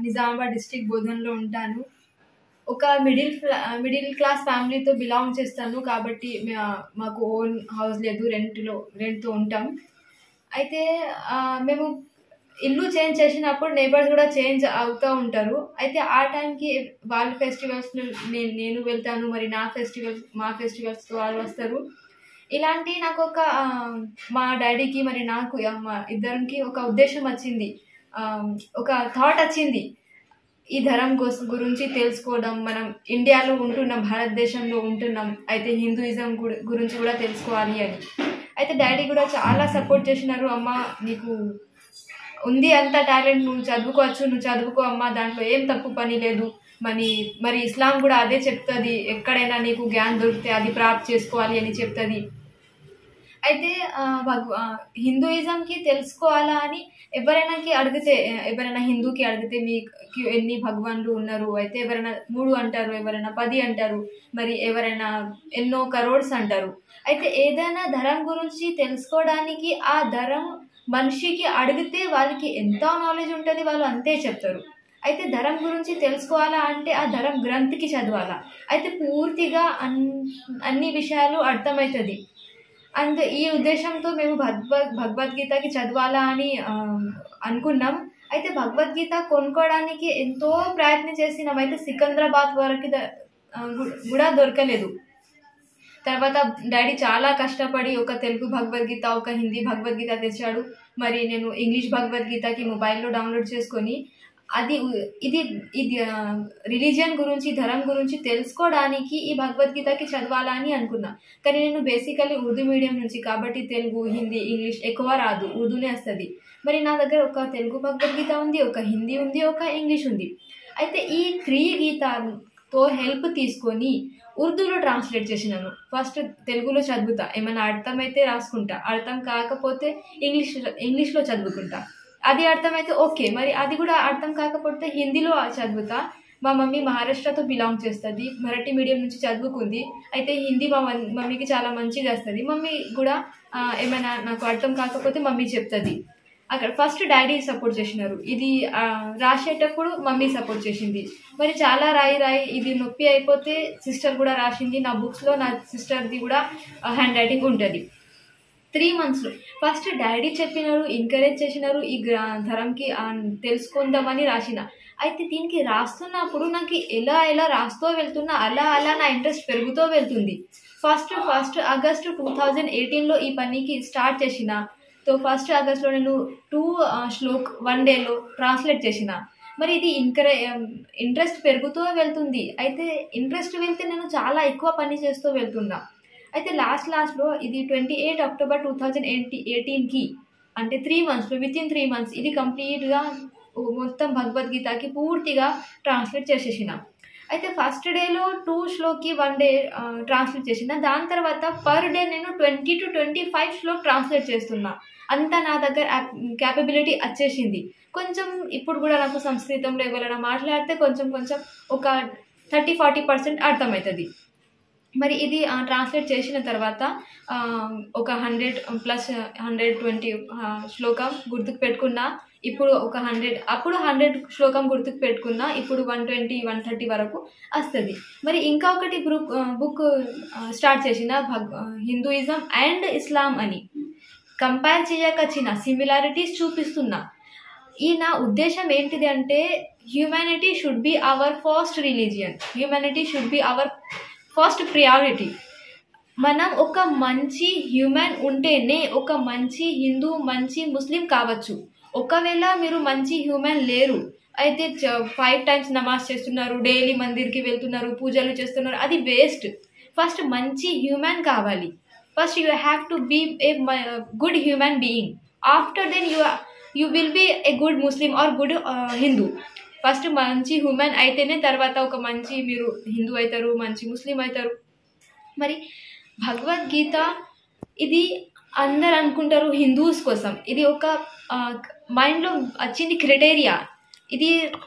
Nizamabad district బోధన్లో ఉంటాను ఒక మిడిల్ మిడిల్ క్లాస్ ఫ్యామిలీతో బిలాంగ్ చేస్తాను కాబట్టి మా- మాకు ఓన్ హౌస్ లేదు రెంట్లో రెంట్తో ఉంటాం అయితే ఆ, మేము ఇల్లు చేంజ్ చేసినప్పుడు నేబర్స్ కూడా చేంజ్ అవుతూ ఉంటారు అయితే ఆ టైంకి వాళ్ళ ఫెస్టివల్స్ నేను నేను వెళ్తాను మరి నా ఫెస్టివల్స్ మా ఫెస్టివల్స్తో వాళ్ళు వస్తారు ఇలాంటి నాకు ఒక ఆ, మా డాడీకి మరి నాకు ఆ, మా ఇద్దరికి ఒక ఉద్దేశం వచ్చింది ఆ, ఒక థాట్ వచ్చింది ఈ ధరం కోసం గురించి తెలుసుకోవడం మనం ఇండియాలో ఉంటున్నాం భారతదేశంలో ఉంటున్నాం అయితే హిందూయిజం గు- గురించి కూడా తెలుసుకోవాలి అని అయితే డాడీ కూడా చాలా సపోర్ట్ చేసినారు అమ్మ నీకు ఉంది అంత టాలెంట్ నువ్వు చదువుకోవచ్చు నువ్వు చదువుకో అమ్మ దాంట్లో ఏం తప్పు పని లేదు మరి మరి ఇస్లాం కూడా అదే చెప్తుంది ఎక్కడైనా నీకు జ్ఞానం దొరికితే అది ప్రాప్తి చేసుకోవాలి అని చెప్తుంది అయితే ఆ, భగ- ఆ, హిందూయిజంకి తెలుసుకోవాలా అని ఎవరైనాకి అడిగితే ఎవరైనా హిందూకి అడిగితే మీకు ఎన్ని భగవాన్లు ఉన్నారు అయితే ఎవరైనా మూడు అంటారు ఎవరైనా పది అంటారు మరి ఎవరైనా ఎన్నో కరోడ్స్ అంటారు అయితే ఏదైనా ధరం గురించి తెలుసుకోవడానికి ఆ ధరం మనిషికి అడిగితే వాళ్ళకి ఎంత నాలెడ్జ్ ఉంటుంది వాళ్ళు అంతే చెప్తారు అయితే ధరం గురించి తెలుసుకోవాలా అంటే ఆ ధరం గ్రంథికి చదవాలా అయితే పూర్తిగా అన్ అన్ని విషయాలు అర్థమవుతుంది అండ్ ఈ ఉద్దేశంతో మేము భగవద్ భగవద్గీతకి చదవాలా అని ఆ, అనుకున్నాం అయితే భగవద్గీత కొనుక్కోవడానికి ఎంతో ప్రయత్నం చేసినాం అయితే సికింద్రాబాద్ వరకు ద- ఆ, గు- కూడా దొరకలేదు తర్వాత డాడీ చాలా కష్టపడి ఒక తెలుగు భగవద్గీత ఒక హిందీ భగవద్గీత తెచ్చాడు మరి నేను ఇంగ్లీష్ భగవద్గీతకి మొబైల్లో డౌన్లోడ్ చేసుకొని అది ఉ- ఇది ఇది రిలీజియన్ గురించి ధరం గురించి తెలుసుకోవడానికి ఈ భగవద్గీతకి చదవాలా అని అనుకున్నా కానీ నేను బేసికలీ ఉర్దూ మీడియం నుంచి కాబట్టి తెలుగు హిందీ ఇంగ్లీష్ ఎక్కువ రాదు ఉర్దూనే వస్తుంది మరి నా దగ్గర ఒక తెలుగు భగవద్గీత ఉంది ఒక హిందీ ఉంది ఒక ఇంగ్లీష్ ఉంది అయితే ఈ త్రీ గీతాతో హెల్ప్ తీసుకొని ఉర్దూలో ట్రాన్స్లేట్ చేసినాను ఫస్ట్ తెలుగులో చదువుతా ఏమైనా అర్థమైతే రాసుకుంటా అర్థం కాకపోతే ఇంగ్లీష్ ఇంగ్లీష్లో చదువుకుంటా అది అర్థమైతే ఓకే మరి అది కూడా అర్థం కాకపోతే హిందీలో చదువుతా మా మమ్మీ మహారాష్ట్రతో బిలాంగ్ చేస్తుంది మరాఠీ మీడియం నుంచి చదువుకుంది అయితే హిందీ మా మన్- మమ్మీకి చాలా మంచిగా వస్తుంది మమ్మీ కూడా ఆ, ఏమైనా నాకు అర్థం కాకపోతే మమ్మీ చెప్తుంది అక్కడ ఫస్ట్ డాడీ సపోర్ట్ చేసినారు ఇది ఆ, రాసేటప్పుడు మమ్మీ సపోర్ట్ చేసింది మరి చాలా రాయి రాయి ఇది నొప్పి అయిపోతే సిస్టర్ కూడా రాసింది నా బుక్స్లో నా సిస్టర్ది కూడా హ్యాండ్ రైటింగ్ ఉంటుంది త్రీ మంత్స్లో ఫస్ట్ డాడీ చెప్పినారు ఎంకరేజ్ చేసినారు ఈ గ్రా ధరంకి ఆ, తెలుసుకుందామని రాసిన అయితే దీనికి రాస్తున్నప్పుడు నాకు ఎలా ఎలా రాస్తూ వెళ్తున్నా అలా అలా నా ఇంట్రెస్ట్ పెరుగుతూ వెళ్తుంది first first August two thousand ఎయిటీన్లో ఈ పనికి స్టార్ట్ చేసిన సో ఫస్ట్ ఆగస్ట్లో నేను టూ శ్లోక్ వన్ డేలో ట్రాన్స్లేట్ చేసిన మరి ఇది ఇంకరే ఇంట్రెస్ట్ పెరుగుతూ వెళ్తుంది అయితే ఇంట్రెస్ట్ వెళ్తే నేను చాలా ఎక్కువ పని చేస్తూ వెళ్తున్నా అయితే లాస్ట్ లాస్ట్లో ఇది twenty eight October two thousand eighty ఎయిటీన్కి అంటే త్రీ మంత్స్లో విత్ ఇన్ త్రీ మంత్స్ ఇది కంప్లీట్గా మొత్తం భగవద్గీతకి పూర్తిగా ట్రాన్స్లేట్ చేసేసిన అయితే ఫస్ట్ డేలో టూ శ్లోకి వన్ డే ట్రాన్స్లేట్ చేసిన దాని తర్వాత పర్ డే నేను ట్వంటీ టు ట్వంటీ ఫైవ్ శ్లోక్ ట్రాన్స్లేట్ చేస్తున్నా అంతా నా దగ్గర క్యాపబిలిటీ వచ్చేసింది కొంచెం ఇప్పుడు కూడా నాకు సంస్కృతంలో ఎవరైనా మాట్లాడితే కొంచెం కొంచెం ఒక థర్టీ ఫార్టీ పర్సెంట్ అర్థమవుతుంది మరి ఇది ట్రాన్స్లేట్ చేసిన తర్వాత ఆ, ఒక హండ్రెడ్ ప్లస్ హండ్రెడ్ ట్వంటీ శ్లోకం గుర్తుకు పెట్టుకున్నా ఇప్పుడు ఒక హండ్రెడ్ అప్పుడు హండ్రెడ్ శ్లోకం గుర్తుకు పెట్టుకున్నా ఇప్పుడు వన్ ట్వంటీ వన్ థర్టీ వరకు వస్తుంది మరి ఇంకా ఒకటి గ్రూప్ బుక్ స్టార్ట్ చేసిన భగ్ హిందూయిజం అండ్ ఇస్లాం అని కంపేర్ చేయకొచ్చిన సిమిలారిటీస్ చూపిస్తున్నా ఈ నా ఉద్దేశం ఏంటిది అంటే humanity should be our first religion humanity should be our first priority మనం ఒక మంచి హ్యూమన్ ఉంటేనే ఒక మంచి హిందూ మంచి ముస్లిం కావచ్చు ఒకవేళ మీరు మంచి హ్యూమన్ లేరు అయితే ఫైవ్ టైమ్స్ నమాజ్ చేస్తున్నారు డైలీ మందిర్కి వెళ్తున్నారు పూజలు చేస్తున్నారు అది వేస్ట్ ఫస్ట్ మంచి హ్యూమన్ కావాలి first you have to be a good human being after then you you will be a good Muslim or good Hindu first మంచి హ్యూమన్ అయితేనే తర్వాత ఒక మంచి మీరు హిందూ అవుతారు మంచి ముస్లిం అవుతారు మరి భగవద్గీత ఇది అందరు అనుకుంటారు హిందూస్ కోసం ఇది ఒక మైండ్లో వచ్చింది క్రైటీరియా ఇది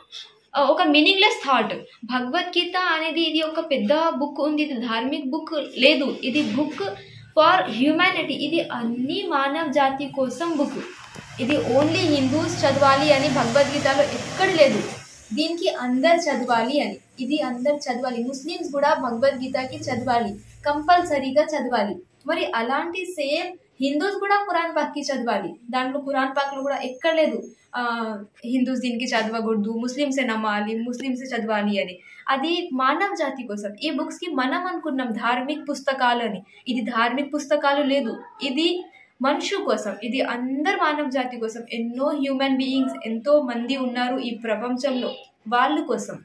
ఆ, ఒక మీనింగ్లెస్ థాట్ భగవద్గీత అనేది ఇది ఒక పెద్ద బుక్ ఉంది ఇది ధార్మిక్ బుక్ లేదు ఇది బుక్ ఫర్ హ్యూమానిటీ ఇది అన్ని మానవ జాతి కోసం బుక్ ఇది ఓన్లీ హిందూస్ చదవాలి అని భగవద్గీతలో ఎక్కడ లేదు దీనికి అందరు చదవాలి అని ఇది అందరు చదవాలి ముస్లిమ్స్ కూడా భగవద్గీతకి చదవాలి కంపల్సరీగా చదవాలి మరి అలాంటి సేమ్ హిందూస్ కూడా ఖురాన్ పాక్కి చదవాలి దాంట్లో ఖురాన్ పాక్లో కూడా ఎక్కడ లేదు ఆ, హిందూస్ దీనికి చదవకూడదు ముస్లిమ్సే నమ్మాలి ముస్లిమ్సే చదవాలి అని అది మానవ జాతి కోసం ఈ బుక్స్కి మనం అనుకున్నాం ధార్మిక పుస్తకాలు అని ఇది ధార్మిక పుస్తకాలు లేదు ఇది మనుషు కోసం ఇది అందరు మానవ జాతి కోసం ఎన్నో హ్యూమన్ బీయింగ్స్ ఎంతో మంది ఉన్నారు ఈ ప్రపంచంలో వాళ్ళ కోసం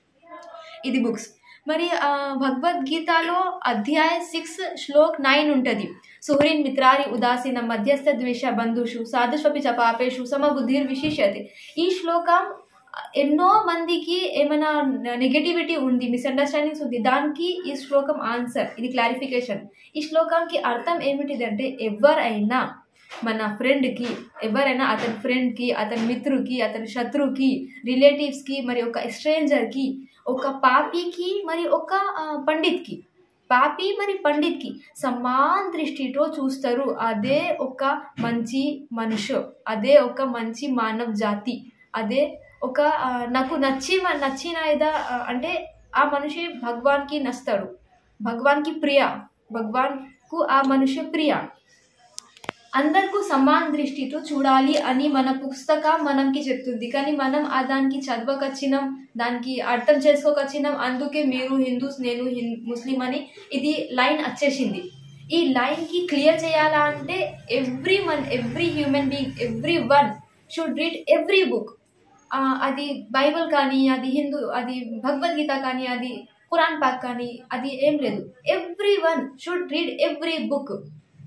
ఇది బుక్స్ మరి ఆ, భగవద్గీతలో అధ్యాయ సిక్స్ శ్లోక్ నైన్ ఉంటుంది సుహృన్ మిత్రారి ఉదాసీన మధ్యస్థ ద్వేష బంధుషు సాధుష్వపి చ పాపేషు సమబుద్ధిర్ విశిష్యతే ఈ శ్లోకం ఎన్నో మందికి ఏమైనా నెగటివిటీ ఉంది మిస్అండర్స్టాండింగ్స్ ఉంది దానికి ఈ శ్లోకం ఆన్సర్ ఇది క్లారిఫికేషన్ ఈ శ్లోకంకి అర్థం ఏమిటిదంటే ఎవరైనా మన ఫ్రెండ్కి ఎవరైనా అతని ఫ్రెండ్కి అతని మిత్రుకి అతని శత్రువుకి రిలేటివ్స్కి మరి ఒక స్ట్రేంజర్కి ఒక పాపికి మరి ఒక ఆ, పండిత్కి పాపి మరి పండిత్కి సమాన్ దృష్టితో చూస్తారు అదే ఒక మంచి మనుషు అదే ఒక మంచి మానవ జాతి అదే ఒక ఆ, నాకు నచ్చి నచ్చిన ఇదా ఆ, అంటే ఆ మనిషి భగవాన్కి నస్తాడు భగవాన్కి ప్రియ భగవాన్కు ఆ మనిషి ప్రియ అందరికీ సమాన దృష్టితో చూడాలి అని మన పుస్తకం మనకి చెప్తుంది కానీ మనం ఆ దానికి చదవకొచ్చినాం దానికి అర్థం చేసుకోకొచ్చినాం అందుకే మీరు హిందూస్ నేను హిం- ముస్లిం అని ఇది లైన్ వచ్చేసింది ఈ లైన్కి క్లియర్ చేయాలా అంటే everyone every human being everyone should read every book అది బైబిల్ కానీ అది హిందూ అది భగవద్గీత కానీ అది ఖురాన్ పాక్ కానీ అది ఏం లేదు everyone should read every book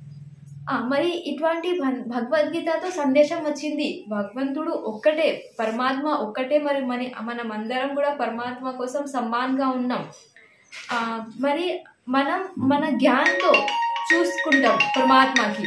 ఆ, మరి ఇటువంటి భన్- భగవద్గీతతో సందేశం వచ్చింది భగవంతుడు ఒక్కటే పరమాత్మ ఒక్కటే మరి మన మనం అందరం కూడా పరమాత్మ కోసం సమాన్గా ఉన్నాం ఆ, మరి మనం మన జ్ఞాన్తో చూసుకుంటాం పరమాత్మకి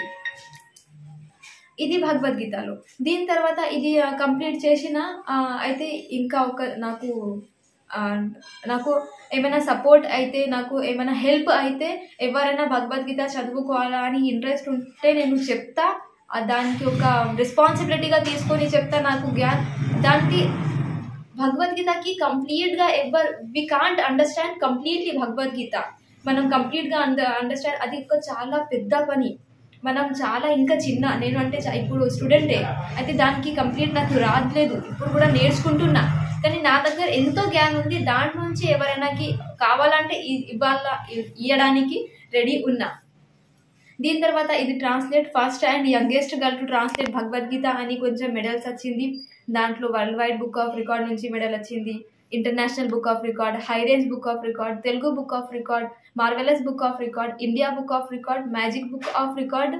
ఇది భగవద్గీతలో దీని తర్వాత ఇది కంప్లీట్ చేసిన ఆ, అయితే ఇంకా ఒక నాకు ఆ, నాకు ఏమైనా సపోర్ట్ అయితే నాకు ఏమైనా హెల్ప్ అయితే ఎవరైనా భగవద్గీత చదువుకోవాలా అని ఇంట్రెస్ట్ ఉంటే నేను చెప్తా ఆ, దానికి ఒక రెస్పాన్సిబిలిటీగా తీసుకొని చెప్తా నాకు జ్ఞాన్ దానికి భగవద్గీతకి కంప్లీట్గా ever we can't understand completely Bhagavad Gita మనం కంప్లీట్గా అంద అండర్స్టాండ్ అది ఒక చాలా పెద్ద పని మనం చాలా ఇంకా చిన్న నేను అంటే చా- ఇప్పుడు స్టూడెంటే అయితే దానికి కంప్లీట్ నాకు రాట్లేదు ఇప్పుడు కూడా నేర్చుకుంటున్నా కానీ నా దగ్గర ఎంతో జ్ఞానం ఉంది దాంట్ నుంచి ఎవరైనాకి కావాలంటే ఇ- ఇవ్వాల ఇ- ఇవ్వడానికి రెడీ ఉన్నా దీని తర్వాత ఇది translate first and youngest girl to translate Bhagavad Gita అని కొంచెం మెడల్స్ వచ్చింది దాంట్లో worldwide book of record నుంచి మెడల్ వచ్చింది international book of record high range book of record Telugu book of record marvellous book of record India book of record magic book of record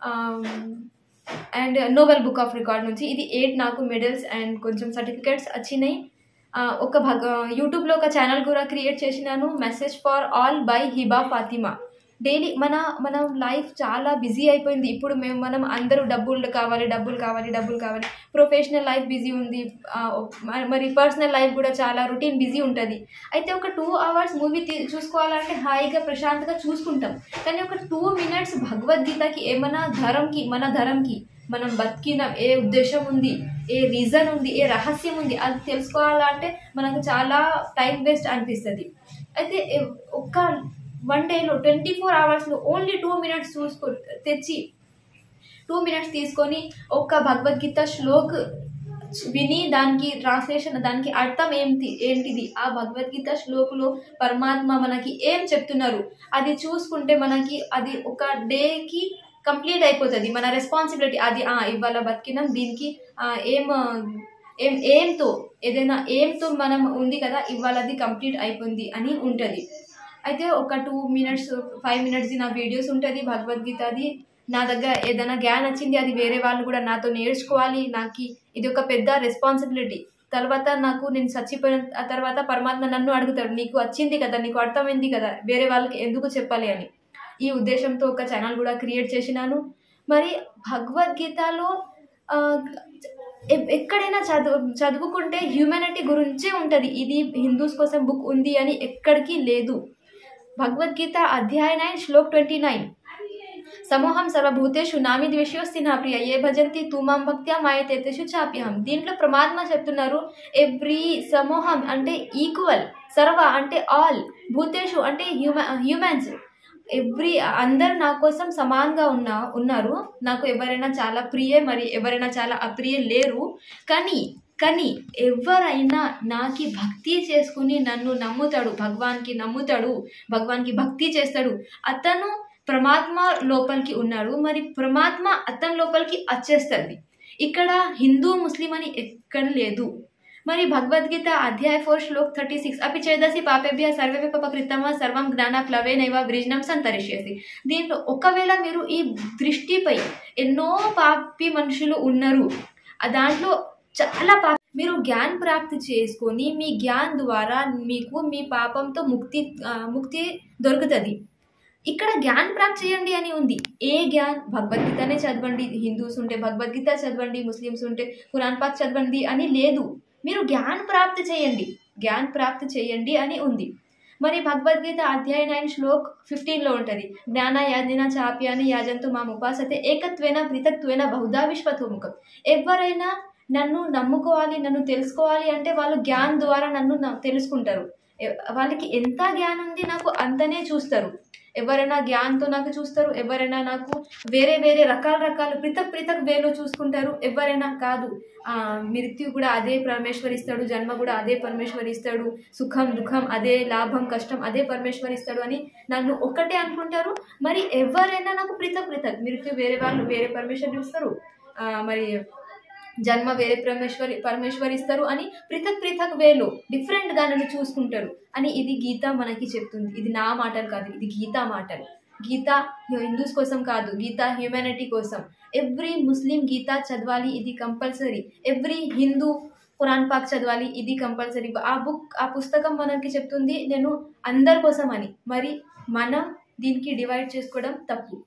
and Nobel book of record నుంచి ఇది eight నాకు medals and కొంచెం certificates వచ్చినాయి ఆ, ఒక భగ యూట్యూబ్లో ఒక ఛానల్ కూడా క్రియేట్ చేసినాను message for all by Hiba Fatima daily మన మన లైఫ్ చాలా బిజీ అయిపోయింది ఇప్పుడు మేము మనం అందరూ డబ్బులు కావాలి డబ్బులు కావాలి డబ్బులు కావాలి ప్రొఫెషనల్ లైఫ్ బిజీ ఉంది ఆ, మ- మరి పర్సనల్ లైఫ్ కూడా చాలా రొటీన్ బిజీ ఉంటుంది అయితే ఒక టూ అవర్స్ మూవీ చూసుకోవాలంటే హాయిగా ప్రశాంతంగా చూసుకుంటాం కానీ ఒక టూ మినిట్స్ భగవద్గీతకి ఏమైనా ధరంకి మన ధరంకి మనం బతికిన ఏ ఉద్దేశం ఉంది ఏ రీజన్ ఉంది ఏ రహస్యం ఉంది అది తెలుసుకోవాలంటే మనకు చాలా టైం వేస్ట్ అనిపిస్తుంది అయితే ఎ- ఒక్క వన్ డేలో ట్వంటీ ఫోర్ అవర్స్లో ఓన్లీ టూ మినిట్స్ చూసుకో తెచ్చి టూ మినిట్స్ తీసుకొని ఒక్క భగవద్గీత శ్లోక్ విని దానికి ట్రాన్స్లేషన్ దానికి అర్థం ఏంటి ఏంటిది ఆ భగవద్గీత శ్లోకులో పరమాత్మ మనకి ఏం చెప్తున్నారు అది చూసుకుంటే మనకి అది ఒక డేకి కంప్లీట్ అయిపోతుంది మన రెస్పాన్సిబిలిటీ అది ఆ, ఇవాళ బతికినాం దీనికి ఆ, ఏం ఏం ఏంతో ఏదైనా ఏంతో మనం ఉంది కదా ఇవాళ అది కంప్లీట్ అయిపోయింది అని ఉంటుంది అయితే ఒక టూ మినిట్స్ ఫైవ్ మినిట్స్ నా వీడియోస్ ఉంటుంది భగవద్గీతది నా దగ్గర ఏదైనా జ్ఞాన్ వచ్చింది అది వేరే వాళ్ళు కూడా నాతో నేర్చుకోవాలి నాకు ఇది ఒక పెద్ద రెస్పాన్సిబిలిటీ తర్వాత నాకు నేను చచ్చిపోయిన ఆ తర్వాత పరమాత్మ నన్ను అడుగుతాడు నీకు వచ్చింది కదా నీకు అర్థమైంది కదా వేరే వాళ్ళకి ఎందుకు చెప్పాలి అని ఈ ఉద్దేశంతో ఒక ఛానల్ కూడా క్రియేట్ చేసినాను మరి భగవద్గీతలో ఆ, ఎ- ఎక్కడైనా చదువు చదువుకుంటే హ్యూమానిటీ గురించే ఉంటుంది ఇది హిందూస్ కోసం బుక్ ఉంది అని ఎక్కడికి లేదు భగవద్గీత అధ్యాయ నైన్ శ్లోక్ ట్వంటీ నైన్ సమూహం సర్వభూతేషు నామి ద్వేషోస్తి నా ప్రియ ఏ భజంతి తూమాం భక్త్యా మాయతేతేషు చాప్యహం దీంట్లో ప్రమాత్మ చెప్తున్నారు ఎవ్రీ సమూహం అంటే ఈక్వల్ సర్వ అంటే ఆల్ భూతేషు అంటే హ్యూమా హ్యూమన్స్ ఎవ్రీ అందరు నా కోసం సమానంగా ఉన్న ఉన్నారు నాకు ఎవరైనా చాలా ప్రియే మరి ఎవరైనా చాలా అప్రియ లేరు కానీ కానీ ఎవరైనా నాకి భక్తి చేసుకుని నన్ను నమ్ముతాడు భగవాన్కి నమ్ముతాడు భగవాన్కి భక్తి చేస్తాడు అతను పరమాత్మ లోపలికి ఉన్నాడు మరి పరమాత్మ అతని లోపలికి వచ్చేస్తుంది ఇక్కడ హిందూ ముస్లిం అని ఎక్కడ లేదు మరి భగవద్గీత అధ్యాయ ఫోర్ శ్లోక్ థర్టీ సిక్స్ అపి చేదసి పాపేభ్య సర్వే పపకృతమ సర్వం జ్ఞాన ప్లవేనైవ వృజనం సంతరిష్యసి దీంట్లో ఒకవేళ మీరు ఈ దృష్టిపై ఎన్నో పాపి మనుషులు ఉన్నారు ఆ దాంట్లో చాలా పాప మీరు జ్ఞాన్ ప్రాప్తి చేసుకొని మీ జ్ఞాన్ ద్వారా మీకు మీ పాపంతో ముక్తి ఆ, ముక్తి దొరుకుతుంది ఇక్కడ జ్ఞాన్ ప్రాప్తి చేయండి అని ఉంది ఏ జ్ఞాన్ భగవద్గీతనే చదవండి హిందూస్ ఉంటే భగవద్గీత చదవండి ముస్లిమ్స్ ఉంటే ఖురాన్ పాక్ చదవండి అని లేదు మీరు జ్ఞాన్ ప్రాప్తి చేయండి జ్ఞాన్ ప్రాప్తి చేయండి అని ఉంది మరి భగవద్గీత అధ్యాయ నైన్ శ్లోక్ ఫిఫ్టీన్లో ఉంటుంది జ్ఞాన యాజ్ఞన చాప్యాన్ని యాజంతు మా ఉపాసతే ఏకత్వేన పృథక్త్వేన బహుదా విశ్వతోముఖం ఎవరైనా నన్ను నమ్ముకోవాలి నన్ను తెలుసుకోవాలి అంటే వాళ్ళు జ్ఞాన్ ద్వారా నన్ను నా- తెలుసుకుంటారు ఎ- వాళ్ళకి ఎంత జ్ఞానం ఉంది నాకు అంతనే చూస్తారు ఎవరైనా జ్ఞాన్తో నాకు చూస్తారు ఎవరైనా నాకు వేరే వేరే రకాల రకాల పృథక్ పృథక్ వేలో చూసుకుంటారు ఎవరైనా కాదు ఆ, మృత్యు కూడా అదే పరమేశ్వరిస్తాడు జన్మ కూడా అదే పరమేశ్వరిస్తాడు సుఖం దుఃఖం అదే లాభం కష్టం అదే పరమేశ్వరిస్తాడు అని నన్ను ఒక్కటే అనుకుంటారు మరి ఎవరైనా నాకు పృథక్ పృథక్ మృత్యు వేరే వాళ్ళు వేరే పరమేశ్వర్ చూస్తారు ఆ, మరి జన్మ వేరే పరమేశ్వరి పరమేశ్వరిస్తారు అని పృథక్ పృథక్ వేలో డిఫరెంట్గా నన్ను చూసుకుంటారు అని ఇది గీత మనకి చెప్తుంది ఇది నా మాటలు కాదు ఇది గీత మాటలు గీత హిందూస్ కోసం కాదు గీత హ్యూమానిటీ కోసం ఎవ్రీ ముస్లిం గీత చదవాలి ఇది కంపల్సరీ ఎవ్రీ హిందూ ఖురాన్ పాక్ చదవాలి ఇది కంపల్సరీ ఆ బుక్ ఆ పుస్తకం మనకి చెప్తుంది నేను అందరి కోసం అని మరి మనం దీనికి డివైడ్ చేసుకోవడం తప్పు